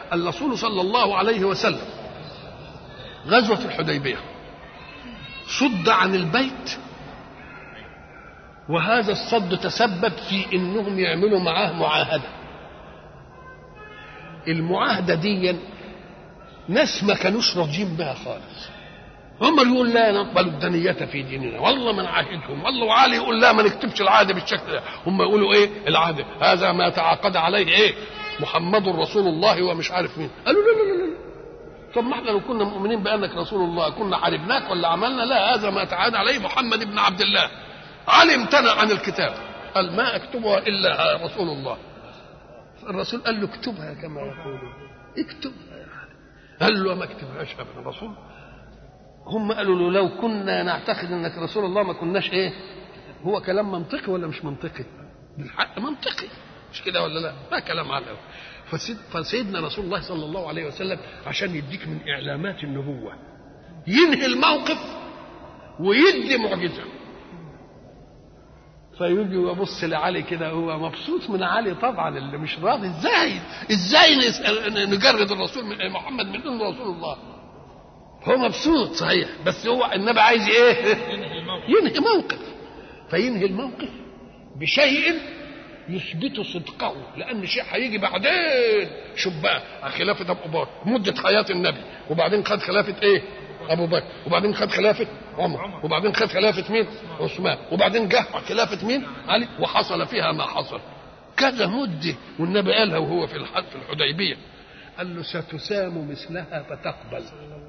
الرسول صلى الله عليه وسلم غزوة الحديبية صد عن البيت وهذا الصد تسبب في انهم يعملوا معاه معاهده المعاهده دي ناس ما كانوش راضيين بها خالص هم اللي يقول لا نقبل الدنية في ديننا والله ما نعاهدهم والله وعلي يقول لا ما نكتبش العهد بالشكل ده هم يقولوا ايه العهد هذا ما تعاقد عليه ايه محمد رسول الله ومش عارف مين قالوا لا لا لا, لا. طب ما احنا لو كنا مؤمنين بانك رسول الله كنا حاربناك ولا عملنا لا هذا ما تعاهد عليه محمد بن عبد الله علي امتنع عن الكتاب قال ما اكتبها الا رسول الله الرسول قال له اكتبها كما يقولون اكتبها يعني قال له ما اكتبهاش ابدا رسول هم قالوا له لو كنا نعتقد انك رسول الله ما كناش ايه هو كلام منطقي ولا مش منطقي بالحق منطقي مش كده ولا لا ما كلام على فسيد فسيدنا رسول الله صلى الله عليه وسلم عشان يديك من اعلامات النبوه ينهي الموقف ويدي معجزه فيجي ويبص لعلي كده هو مبسوط من علي طبعا اللي مش راضي ازاي ازاي نجرد الرسول من محمد من انه رسول الله هو مبسوط صحيح بس هو النبي عايز ايه ينهي موقف فينهي الموقف بشيء يثبت صدقه لان شيء هيجي بعدين شوف بقى خلافه ابو بكر مده حياه النبي وبعدين خد خلافه ايه ابو بكر وبعدين خد خلافه عمر وبعدين خد خلافه مين عثمان وبعدين جه خلافه مين علي وحصل فيها ما حصل كذا مده والنبي قالها وهو في الحد في الحديبيه قال له ستسام مثلها فتقبل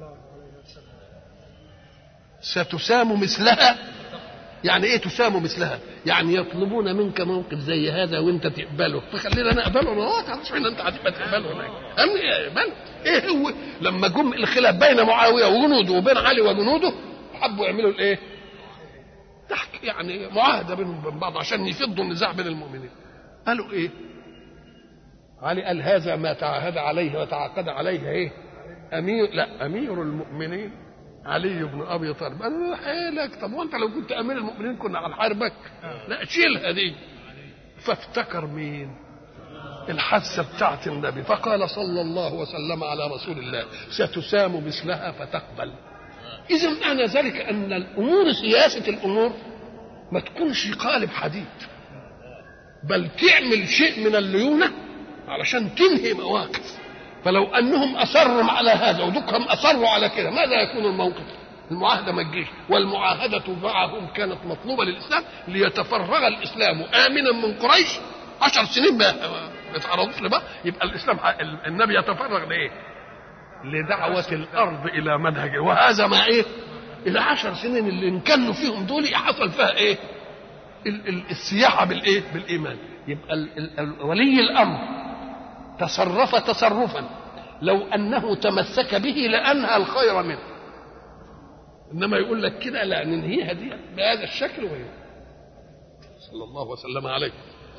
ستسام مثلها يعني ايه تسام مثلها يعني يطلبون منك موقف زي هذا وانت تقبله فخلينا انا اقبله انا عشان انت هتبقى تقبله هناك امن اقبله ايه هو لما جم الخلاف بين معاويه وجنوده وبين علي وجنوده حبوا يعملوا الايه تحت يعني معاهده بينهم وبين بعض عشان يفضوا النزاع بين المؤمنين قالوا ايه علي قال هذا ما تعاهد عليه وتعاقد عليه ايه امير لا امير المؤمنين علي بن ابي طالب قال له حيلك طب وانت لو كنت امير المؤمنين كنا هنحاربك لا شيلها دي فافتكر مين الحادثة بتاعت النبي فقال صلى الله وسلم على رسول الله ستسام مثلها فتقبل إذا معنى ذلك أن الأمور سياسة الأمور ما تكونش قالب حديد بل تعمل شيء من الليونة علشان تنهي مواقف فلو انهم اصروا على هذا ودكهم اصروا على كده ماذا يكون الموقف؟ المعاهده ما تجيش والمعاهده معهم كانت مطلوبه للاسلام ليتفرغ الاسلام امنا من قريش عشر سنين ما يتعرضوش لبعض يبقى الاسلام النبي يتفرغ لايه؟ لدعوه الارض الى منهجه وهذا ما ايه؟ الى عشر سنين اللي انكنوا فيهم دول حصل فيها ايه؟ السياحه بالايه؟ بالايمان يبقى ولي الامر تصرف تصرفا لو انه تمسك به لانهى الخير منه انما يقول لك كده لا ننهيها دي بهذا الشكل وهي صلى الله وسلم عليه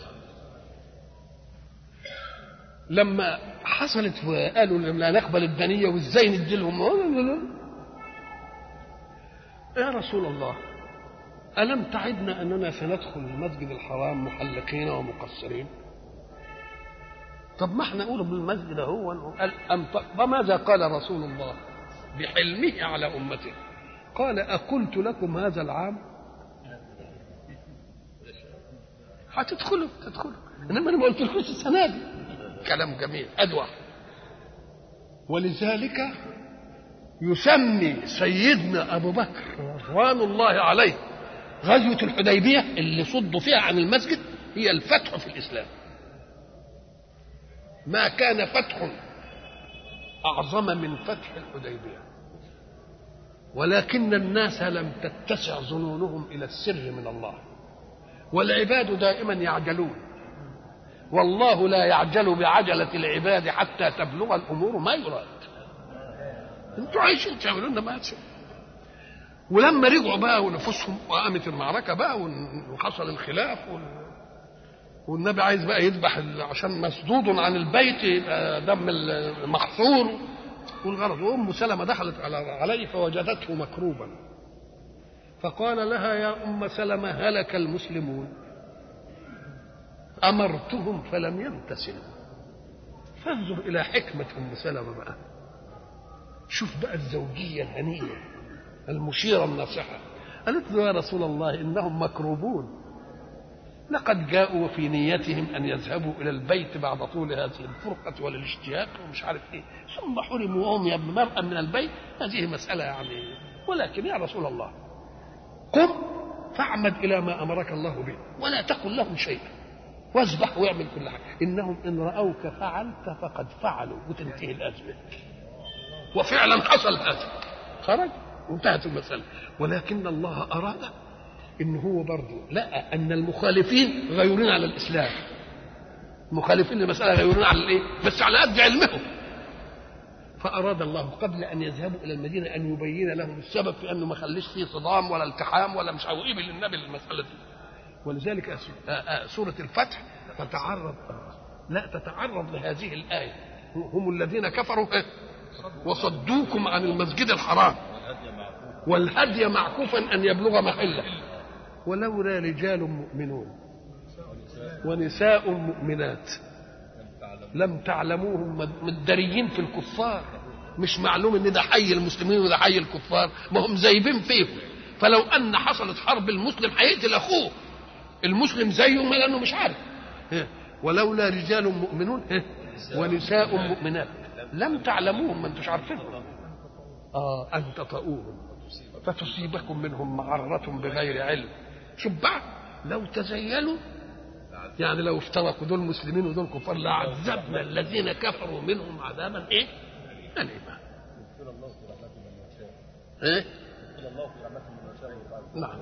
لما حصلت وقالوا لا نقبل الدنيه وازاي ندي لهم يا رسول الله الم تعدنا اننا سندخل المسجد الحرام محلقين ومقصرين طب ما احنا نقول بالمسجد هو قال فماذا قال رسول الله بحلمه على امته قال أقلت لكم هذا العام هتدخلوا تدخلوا انما انا ما قلتلكوش السنه دي كلام جميل ادوى ولذلك يسمي سيدنا ابو بكر رضوان الله عليه غزوه الحديبيه اللي صدوا فيها عن المسجد هي الفتح في الاسلام ما كان فتح اعظم من فتح الحديبيه ولكن الناس لم تتسع ظنونهم الى السر من الله والعباد دائما يعجلون والله لا يعجل بعجلة العباد حتى تبلغ الأمور ما يراد انتوا عايشين تعملون ما يصير ولما رجعوا بقى ونفوسهم وقامت المعركة بقى وحصل الخلاف والنبي عايز بقى يذبح عشان مسدود عن البيت يبقى دم المحصور والغرض وام سلمه دخلت على عليه فوجدته مكروبا فقال لها يا ام سلمه هلك المسلمون امرتهم فلم يمتثلوا فانظر الى حكمه ام سلمه بقى شوف بقى الزوجيه الهنيه المشيره الناصحه قالت له يا رسول الله انهم مكروبون لقد جاءوا في نيتهم ان يذهبوا الى البيت بعد طول هذه الفرقه والاشتياق ومش عارف ايه ثم حرموا وهم يا مرأة من البيت هذه مساله يعني ولكن يا رسول الله قم فاعمد الى ما امرك الله به ولا تقل لهم شيئا واذبح واعمل كل حاجه انهم ان راوك فعلت فقد فعلوا وتنتهي الازمه وفعلا حصل هذا خرج وانتهت المساله ولكن الله اراد ان هو برضه لقى ان المخالفين غيرين على الاسلام مخالفين للمساله غيرين على الايه بس على قد علمهم فاراد الله قبل ان يذهبوا الى المدينه ان يبين لهم السبب في انه ما خليش فيه صدام ولا التحام ولا مش عاوز للنبي للمساله دي ولذلك سوره الفتح تتعرض لا تتعرض لهذه الايه هم الذين كفروا وصدوكم عن المسجد الحرام والهدي معكوفا ان يبلغ محله ولولا رجال مؤمنون ونساء مؤمنات لم تعلموهم مدريين في الكفار مش معلوم ان ده حي المسلمين وده حي الكفار ما هم زايبين فيهم فلو ان حصلت حرب المسلم هيقتل اخوه المسلم زيه ما لانه مش عارف ولولا رجال مؤمنون ونساء مؤمنات لم تعلموهم ما انتوش عارفينهم اه ان تطؤوهم فتصيبكم منهم معرة بغير علم شوف بقى لو تزيلوا يعني لو افترقوا دول مسلمين ودول كفار لعذبنا الذين كفروا منهم عذابا ايه؟ أليما ايه؟ نعم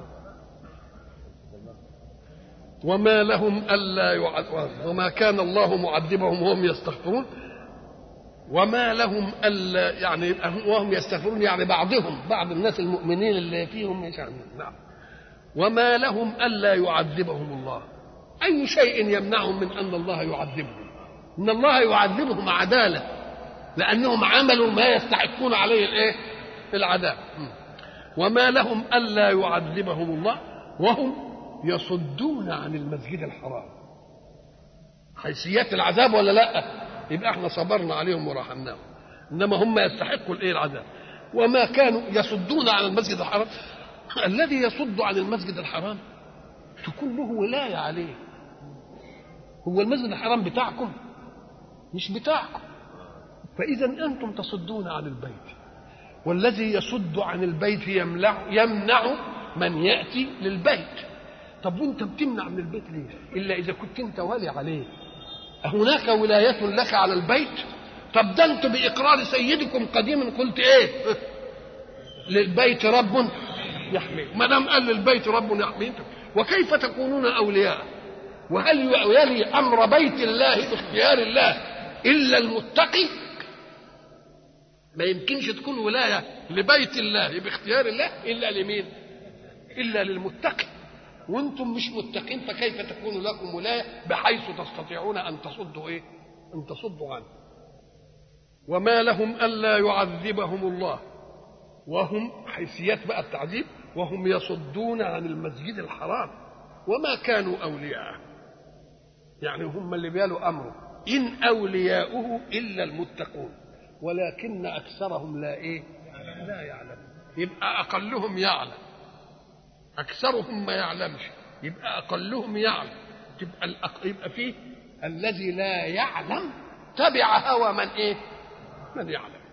وما لهم ألا يعذبوا وما كان الله معذبهم وهم يستغفرون وما لهم الا يعني وهم يستغفرون يعني بعضهم بعض الناس المؤمنين اللي فيهم يعني نعم وما لهم الا يعذبهم الله اي شيء يمنعهم من ان الله يعذبهم ان الله يعذبهم عداله لانهم عملوا ما يستحقون عليه الايه العذاب وما لهم الا يعذبهم الله وهم يصدون عن المسجد الحرام حيثيات العذاب ولا لا يبقى احنا صبرنا عليهم ورحمناهم انما هم يستحقوا الايه العذاب وما كانوا يصدون عن المسجد الحرام الذي يصد عن المسجد الحرام تكون له ولايه عليه هو المسجد الحرام بتاعكم مش بتاعكم فاذا انتم تصدون عن البيت والذي يصد عن البيت يمنع يمنع من ياتي للبيت طب وانت بتمنع من البيت ليه الا اذا كنت انت والي عليه هناك ولاية لك على البيت طب ده انتم بإقرار سيدكم قديما قلت ايه للبيت رب يحميه ما دام قال للبيت رب يحميه وكيف تكونون أولياء وهل يلي أمر بيت الله باختيار الله إلا المتقي ما يمكنش تكون ولاية لبيت الله باختيار الله إلا لمين إلا للمتقي وانتم مش متقين فكيف تكون لكم ولايه بحيث تستطيعون ان تصدوا ايه؟ ان تصدوا عنه. وما لهم الا يعذبهم الله وهم حيثيات بقى التعذيب وهم يصدون عن المسجد الحرام وما كانوا اولياءه. يعني هم اللي بيالوا امره ان اولياؤه الا المتقون ولكن اكثرهم لا ايه؟ لا يعلم يبقى اقلهم يعلم اكثرهم ما يعلمش يبقى اقلهم يعلم تبقى الأق... يبقى فيه الذي لا يعلم تبع هوى من ايه من يعلم